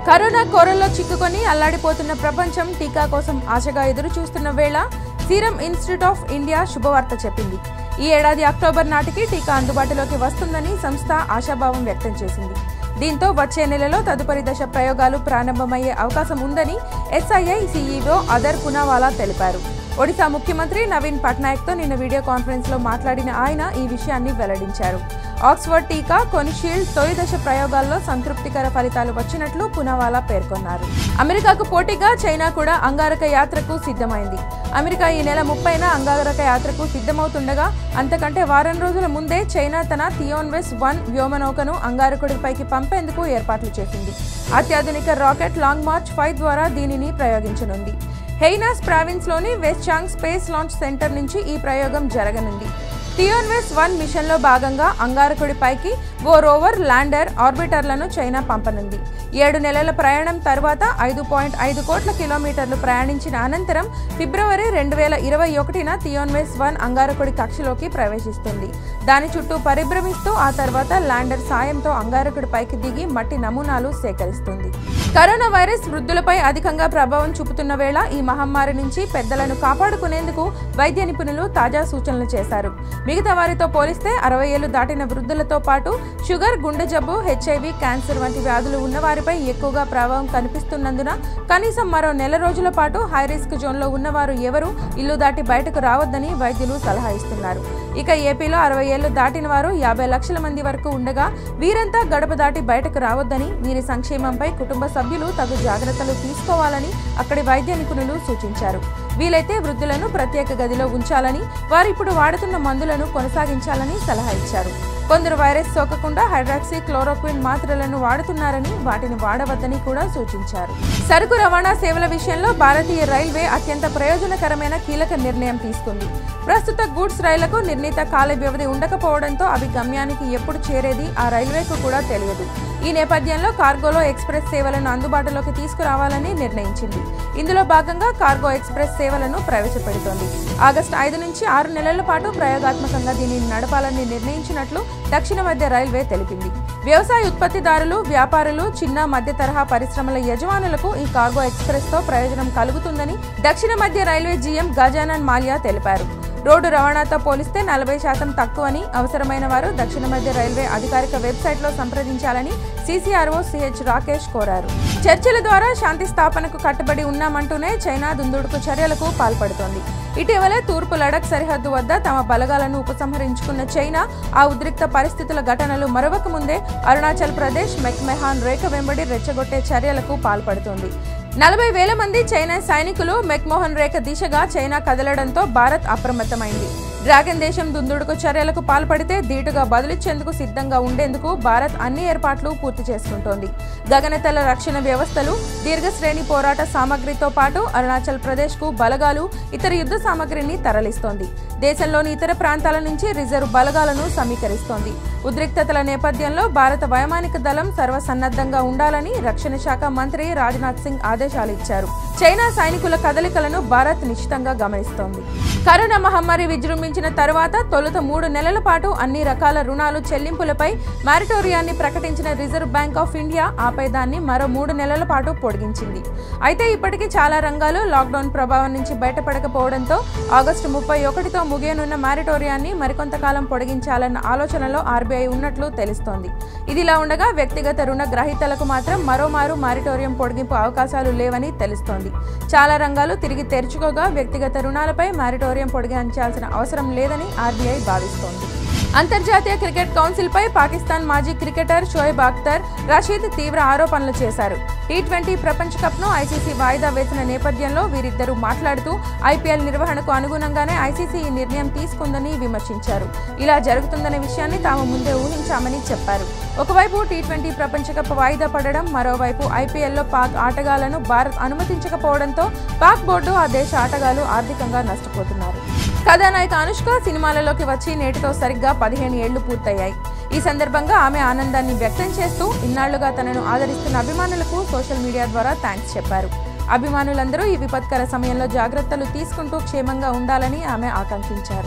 corona కోరల్లో చిక్కుకొని అల్లాడిపోతున్న ప్రపంచం టీకా కోసం ఆశగా ఎదురు చూస్తున్న వేళ సీరం ఇన్స్టిట్యూట్ ఆఫ్ ఇండియా శుభవార్త చెప్పింది ఈ ఏడాది అక్టోబర్ నాటికి టీకా అందుబాటులోకి వస్తుందని సంస్థ ఆశాభావం వ్యక్తం చేసింది దీంతో వచ్చే నెలలో తదుపరి దశ ప్రయోగాలు ప్రారంభమయ్యే అవకాశం ఉందని ఎస్ఐఐ సీఈఓ అదర్ పునావాలా తెలిపారు ఒడిశా ముఖ్యమంత్రి నవీన్ పట్నాయక్తో నిన్న వీడియో కాన్ఫరెన్స్లో మాట్లాడిన ఆయన ఈ విషయాన్ని వెల్లడించారు ఆక్స్ఫర్డ్ టీకా కొనిషీల్డ్ తొలి దశ ప్రయోగాల్లో సంతృప్తికర ఫలితాలు వచ్చినట్లు పునావాలా పేర్కొన్నారు అమెరికాకు పోటీగా చైనా కూడా అంగారక యాత్రకు సిద్ధమైంది అమెరికా ఈ నెల ముప్పైన అంగారక యాత్రకు సిద్ధమవుతుండగా అంతకంటే వారం రోజుల ముందే చైనా తన థియోన్వెస్ వన్ వ్యోమనౌకను అంగారకుడిపైకి పంపేందుకు ఏర్పాట్లు చేసింది అత్యాధునిక రాకెట్ లాంగ్ మార్చ్ ఫైవ్ ద్వారా దీనిని ప్రయోగించనుంది హెయినాస్ ప్రావిన్స్లోని వెస్చాంగ్ స్పేస్ లాంచ్ సెంటర్ నుంచి ఈ ప్రయోగం జరగనుంది టియోన్వెస్ వన్ మిషన్లో భాగంగా అంగారకుడిపైకి ఓ రోవర్ ల్యాండర్ ఆర్బిటర్లను చైనా పంపనుంది ఏడు నెలల ప్రయాణం తర్వాత ఐదు పాయింట్ ఐదు కోట్ల కిలోమీటర్లు ప్రయాణించిన అనంతరం ఫిబ్రవరి రెండు వేల ఇరవై ఒకటిన థియోన్వెస్ వన్ అంగారకుడి కక్షలోకి ప్రవేశిస్తుంది దాని చుట్టూ పరిభ్రమిస్తూ ఆ తర్వాత ల్యాండర్ సాయంతో అంగారకుడి పైకి దిగి మట్టి నమూనాలు సేకరిస్తుంది కరోనా వైరస్ వృద్ధులపై అధికంగా ప్రభావం చూపుతున్న వేళ ఈ మహమ్మారి నుంచి పెద్దలను కాపాడుకునేందుకు వైద్య నిపుణులు తాజా సూచనలు చేశారు మిగతా వారితో పోలిస్తే అరవై ఏళ్లు దాటిన వృద్ధులతో పాటు షుగర్ గుండె జబ్బు హెచ్ఐవి క్యాన్సర్ వంటి వ్యాధులు ఉన్న వారిపై ఎక్కువగా ప్రభావం కనిపిస్తున్నందున కనీసం మరో నెల రోజుల పాటు హై రిస్క్ జోన్లో ఉన్నవారు ఎవరూ ఇల్లు దాటి బయటకు రావద్దని వైద్యులు సలహా ఇస్తున్నారు ఇక ఏపీలో అరవై ఏళ్లు దాటిన వారు యాభై లక్షల మంది వరకు ఉండగా వీరంతా గడప దాటి బయటకు రావద్దని వీరి సంక్షేమంపై కుటుంబ సభ్యులు తగు జాగ్రత్తలు తీసుకోవాలని అక్కడి వైద్య నిపుణులు సూచించారు వీలైతే వృద్ధులను ప్రత్యేక గదిలో ఉంచాలని వారు ఇప్పుడు వాడుతున్న మందులను కొనసాగించాలని సలహా ఇచ్చారు కొందరు వైరస్ సోకకుండా హైడ్రాక్సీ క్లోరోక్విన్ మాత్రలను వాడుతున్నారని వాటిని వాడవద్దని కూడా సూచించారు సరుకు రవాణా సేవల విషయంలో భారతీయ రైల్వే అత్యంత ప్రయోజనకరమైన కీలక నిర్ణయం తీసుకుంది ప్రస్తుత గూడ్స్ రైళ్లకు నిర్ణీత కాల వ్యవధి ఉండకపోవడంతో అవి గమ్యానికి ఎప్పుడు చేరేది ఆ రైల్వేకు కూడా తెలియదు ఈ నేపథ్యంలో కార్గోలో ఎక్స్ప్రెస్ సేవలను అందుబాటులోకి తీసుకురావాలని నిర్ణయించింది ఇందులో భాగంగా కార్గో ఎక్స్ప్రెస్ సేవలను ప్రవేశపెడుతోంది ఆగస్టు ఐదు నుంచి ఆరు నెలల పాటు ప్రయోగాత్మకంగా దీనిని నడపాలని నిర్ణయించినట్లు దక్షిణ మధ్య రైల్వే తెలిపింది వ్యవసాయ ఉత్పత్తిదారులు వ్యాపారులు చిన్న మధ్య తరహా పరిశ్రమల యజమానులకు ఈ కార్గో ఎక్స్ప్రెస్ తో ప్రయోజనం కలుగుతుందని దక్షిణ మధ్య రైల్వే జీఎం గజానన్ మాలియా తెలిపారు రోడ్డు రవాణాతో పోలిస్తే నలభై శాతం తక్కువని అవసరమైన వారు దక్షిణ మధ్య రైల్వే అధికారిక వెబ్సైట్లో సంప్రదించాలని సీసీఆర్ఓ సిహెచ్ రాకేష్ కోరారు చర్చల ద్వారా శాంతి స్థాపనకు కట్టుబడి ఉన్నామంటూనే చైనా దుందుడుకు చర్యలకు పాల్పడుతోంది ఇటీవల తూర్పు లడక్ సరిహద్దు వద్ద తమ బలగాలను ఉపసంహరించుకున్న చైనా ఆ ఉద్రిక్త పరిస్థితుల ఘటనలు మరొక ముందే అరుణాచల్ ప్రదేశ్ మెక్మెహాన్ రేఖ వెంబడి రెచ్చగొట్టే చర్యలకు పాల్పడుతోంది నలభై వేల మంది చైనా సైనికులు మెక్మోహన్ రేఖ దిశగా చైనా కదలడంతో భారత్ అప్రమత్తమైంది డ్రాగన్ దేశం దుందుడుకు చర్యలకు పాల్పడితే ధీటుగా బదులిచ్చేందుకు సిద్ధంగా ఉండేందుకు భారత్ అన్ని ఏర్పాట్లు పూర్తి చేసుకుంటోంది గగనతల రక్షణ వ్యవస్థలు దీర్ఘశ్రేణి పోరాట సామగ్రితో పాటు అరుణాచల్ ప్రదేశ్కు బలగాలు ఇతర యుద్ధ సామగ్రిని తరలిస్తోంది దేశంలోని ఇతర ప్రాంతాల నుంచి రిజర్వ్ బలగాలను సమీకరిస్తోంది ఉద్రిక్తతల నేపథ్యంలో భారత వైమానిక దళం సర్వసన్నద్ధంగా ఉండాలని రక్షణ శాఖ మంత్రి రాజ్నాథ్ సింగ్ ఆదేశాలు ఇచ్చారు చైనా సైనికుల కదలికలను భారత్ నిశ్చితంగా గమనిస్తోంది కరోనా మహమ్మారి విజృంభించిన తరువాత తొలుత మూడు నెలల పాటు అన్ని రకాల రుణాలు చెల్లింపులపై మారిటోరియాన్ని ప్రకటించిన రిజర్వ్ బ్యాంక్ ఆఫ్ ఇండియా ఆపై దాన్ని మరో మూడు నెలల పాటు పొడిగించింది అయితే ఇప్పటికీ చాలా రంగాలు లాక్డౌన్ ప్రభావం నుంచి బయటపడకపోవడంతో ఆగస్టు ముప్పై ఒకటితో ముగియనున్న మారిటోరియాన్ని మరికొంతకాలం పొడిగించాలన్న ఆలోచనలో ఆర్బీఐ ఉన్నట్లు తెలుస్తోంది ఇదిలా ఉండగా వ్యక్తిగత రుణ గ్రహీతలకు మాత్రం మరోమారు మారిటోరియం పొడిగింపు అవకాశాలు లేవని తెలుస్తోంది చాలా రంగాలు తిరిగి తెరుచుకోగా వ్యక్తిగత రుణాలపై మారిటోరియం పొడిగించాల్సిన అవసరం లేదని ఆర్బీఐ భావిస్తోంది అంతర్జాతీయ క్రికెట్ కౌన్సిల్పై పాకిస్తాన్ మాజీ క్రికెటర్ షోయబ్ అఖ్తర్ రషీద్ తీవ్ర ఆరోపణలు చేశారు టీ ట్వంటీ ప్రపంచ కప్ను ఐసీసీ వాయిదా వేసిన నేపథ్యంలో వీరిద్దరూ మాట్లాడుతూ ఐపీఎల్ నిర్వహణకు అనుగుణంగానే ఐసీసీ ఈ నిర్ణయం తీసుకుందని విమర్శించారు ఇలా జరుగుతుందనే విషయాన్ని తాము ముందే ఊహించామని చెప్పారు ఒకవైపు టీ ట్వంటీ ప్రపంచ కప్ వాయిదా పడడం మరోవైపు ఐపీఎల్లో పాక్ ఆటగాళ్లను భారత్ అనుమతించకపోవడంతో పాక్ బోర్డు ఆ దేశ ఆటగాళ్లు ఆర్థికంగా నష్టపోతున్నారు కథానాయిక అనుష్క సినిమాలలోకి వచ్చి నేటితో సరిగ్గా పదిహేను ఏళ్లు పూర్తయ్యాయి ఈ సందర్భంగా ఆమె ఆనందాన్ని వ్యక్తం చేస్తూ ఇన్నాళ్లుగా తనను ఆదరిస్తున్న అభిమానులకు సోషల్ మీడియా ద్వారా థ్యాంక్స్ చెప్పారు అభిమానులందరూ ఈ విపత్కర సమయంలో జాగ్రత్తలు తీసుకుంటూ క్షేమంగా ఉండాలని ఆమె ఆకాంక్షించారు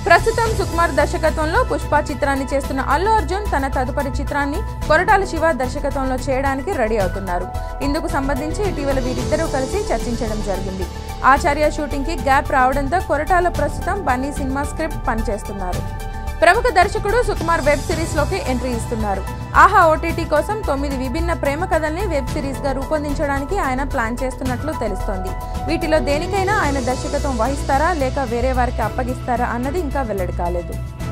ప్రస్తుతం సుకుమార్ దర్శకత్వంలో పుష్ప చిత్రాన్ని చేస్తున్న అల్లు అర్జున్ తన తదుపరి చిత్రాన్ని కొరటాల శివ దర్శకత్వంలో చేయడానికి రెడీ అవుతున్నారు ఇందుకు సంబంధించి ఇటీవల వీరిద్దరూ కలిసి చర్చించడం జరిగింది ఆచార్య షూటింగ్కి గ్యాప్ రావడంతో కొరటాల ప్రస్తుతం బన్నీ సినిమా స్క్రిప్ట్ పనిచేస్తున్నారు ప్రముఖ దర్శకుడు సుకుమార్ వెబ్ సిరీస్ లోకి ఎంట్రీ ఇస్తున్నారు ఆహా ఓటీటీ కోసం తొమ్మిది విభిన్న ప్రేమ కథల్ని వెబ్ సిరీస్ గా రూపొందించడానికి ఆయన ప్లాన్ చేస్తున్నట్లు తెలుస్తోంది వీటిలో దేనికైనా ఆయన దర్శకత్వం వహిస్తారా లేక వేరే వారికి అప్పగిస్తారా అన్నది ఇంకా వెల్లడి కాలేదు